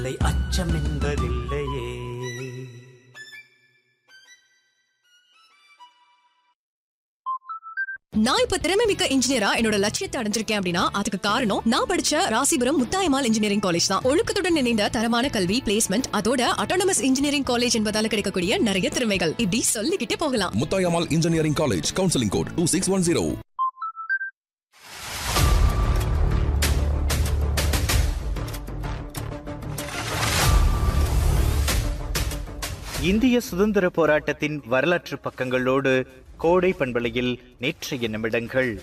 இல்லை அச்சம் என்பதில்லையே நான் இப்ப திறமை மிக்க இன்ஜினியரா என்னோட லட்சியத்தை அடைஞ்சிருக்கேன் அப்படின்னா அதுக்கு காரணம் நான் படிச்ச ராசிபுரம் முத்தாயமால் இன்ஜினியரிங் காலேஜ் தான் ஒழுக்கத்துடன் இணைந்த தரமான கல்வி பிளேஸ்மெண்ட் அதோட அட்டானமஸ் இன்ஜினியரிங் காலேஜ் என்பதால கிடைக்கக்கூடிய நிறைய திறமைகள் இப்படி சொல்லிக்கிட்டே போகலாம் Muthayammal engineering college counselling code two six one zero இந்திய சுதந்திர போராட்டத்தின் வரலாற்று பக்கங்களோடு கோடை பண்பலையில் நேற்றைய நிமிடங்கள்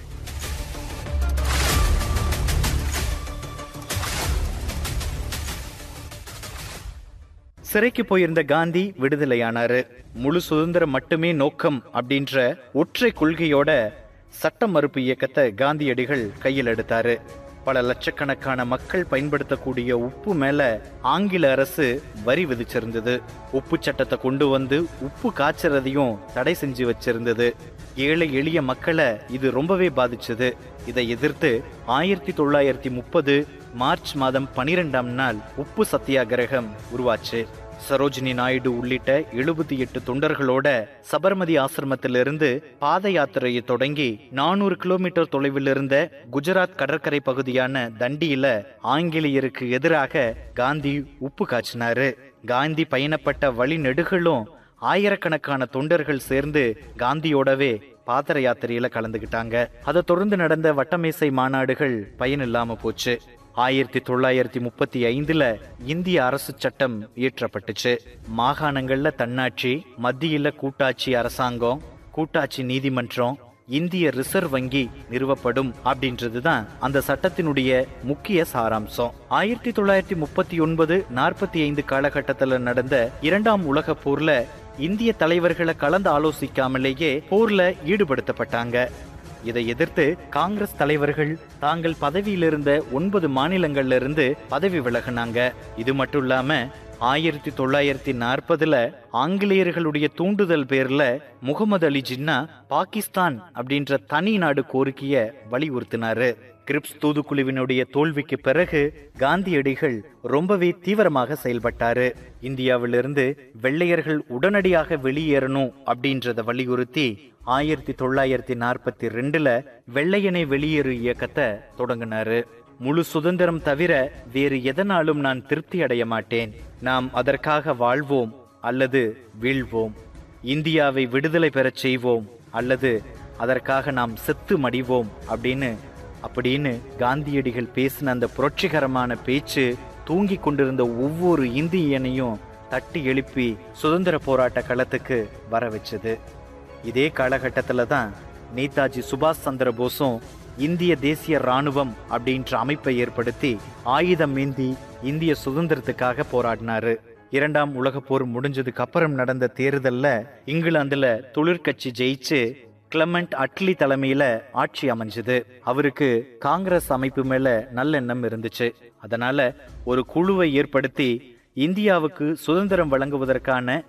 சிறைக்கு போயிருந்த காந்தி விடுதலையானாரு முழு சுதந்திரம் மட்டுமே நோக்கம் அப்படின்ற ஒற்றை கொள்கையோட சட்ட மறுப்பு இயக்கத்தை காந்தியடிகள் கையில் எடுத்தாரு பல லட்சக்கணக்கான மக்கள் பயன்படுத்தக்கூடிய உப்பு மேல ஆங்கில அரசு வரி விதிச்சிருந்தது உப்பு சட்டத்தை கொண்டு வந்து உப்பு காய்ச்சறதையும் தடை செஞ்சு வச்சிருந்தது ஏழை எளிய மக்களை இது ரொம்பவே பாதிச்சது இதை எதிர்த்து ஆயிரத்தி தொள்ளாயிரத்தி முப்பது மார்ச் மாதம் பனிரெண்டாம் நாள் உப்பு சத்தியாகிரகம் உருவாச்சு சரோஜினி நாயுடு உள்ளிட்ட எழுபத்தி எட்டு தொண்டர்களோட சபர்மதி ஆசிரமத்திலிருந்து பாத யாத்திரையை தொடங்கி நானூறு கிலோமீட்டர் தொலைவில் இருந்த குஜராத் கடற்கரை பகுதியான தண்டியில ஆங்கிலேயருக்கு எதிராக காந்தி உப்பு காய்ச்சினாரு காந்தி பயணப்பட்ட வழி நெடுகளும் ஆயிரக்கணக்கான தொண்டர்கள் சேர்ந்து காந்தியோடவே பாதர யாத்திரையில கலந்துகிட்டாங்க அதை தொடர்ந்து நடந்த வட்டமேசை மாநாடுகள் பயனில்லாம போச்சு ஆயிரத்தி தொள்ளாயிரத்தி முப்பத்தி ஐந்துல இந்திய அரசு சட்டம் இயற்றப்பட்டுச்சு மாகாணங்கள்ல தன்னாட்சி மத்தியில கூட்டாட்சி அரசாங்கம் கூட்டாட்சி நீதிமன்றம் இந்திய ரிசர்வ் வங்கி நிறுவப்படும் அப்படின்றது தான் அந்த சட்டத்தினுடைய முக்கிய சாராம்சம் ஆயிரத்தி தொள்ளாயிரத்தி முப்பத்தி ஒன்பது நாற்பத்தி ஐந்து காலகட்டத்தில் நடந்த இரண்டாம் உலக போர்ல இந்திய தலைவர்களை கலந்து ஆலோசிக்காமலேயே போர்ல ஈடுபடுத்தப்பட்டாங்க இதை எதிர்த்து காங்கிரஸ் தலைவர்கள் தாங்கள் பதவியில் இருந்த ஒன்பது மாநிலங்கள்ல இருந்து பதவி விலகினாங்க இது மட்டும் இல்லாம ஆயிரத்தி தொள்ளாயிரத்தி நாற்பதுல ஆங்கிலேயர்களுடைய தூண்டுதல் பேர்ல முகமது அலி ஜின்னா பாகிஸ்தான் அப்படின்ற தனி நாடு கோரிக்கைய வலியுறுத்தினாரு கிரிப்ஸ் தூதுக்குழுவினுடைய தோல்விக்கு பிறகு காந்தியடிகள் ரொம்பவே தீவிரமாக செயல்பட்டாரு இந்தியாவிலிருந்து வெள்ளையர்கள் உடனடியாக வெளியேறணும் அப்படின்றத வலியுறுத்தி ஆயிரத்தி தொள்ளாயிரத்தி நாற்பத்தி ரெண்டுல வெள்ளையனை வெளியேறு இயக்கத்தை தொடங்கினாரு முழு சுதந்திரம் தவிர வேறு எதனாலும் நான் திருப்தி அடைய மாட்டேன் நாம் அதற்காக வாழ்வோம் அல்லது வீழ்வோம் இந்தியாவை விடுதலை பெறச் செய்வோம் அல்லது அதற்காக நாம் செத்து மடிவோம் அப்படின்னு அப்படின்னு காந்தியடிகள் பேசின அந்த புரட்சிகரமான பேச்சு தூங்கிக் கொண்டிருந்த ஒவ்வொரு இந்தியனையும் தட்டி எழுப்பி சுதந்திர போராட்ட களத்துக்கு வர வச்சது இதே காலகட்டத்துல தான் நேதாஜி சுபாஷ் சந்திர போஸும் இந்திய தேசிய ராணுவம் அப்படின்ற அமைப்பை ஏற்படுத்தி ஆயுதம் ஏந்தி இந்திய சுதந்திரத்துக்காக போராடினாரு இரண்டாம் உலகப் போர் முடிஞ்சதுக்கு அப்புறம் நடந்த தேர்தல்ல இங்கிலாந்துல தொழிற்கட்சி ஜெயிச்சு கிளமெண்ட் அட்லி தலைமையில ஆட்சி அமைஞ்சது அவருக்கு காங்கிரஸ் அமைப்பு மேல நல்லெண்ணம் இருந்துச்சு அதனால ஒரு குழுவை ஏற்படுத்தி இந்தியாவுக்கு சுதந்திரம் வழங்குவதற்கான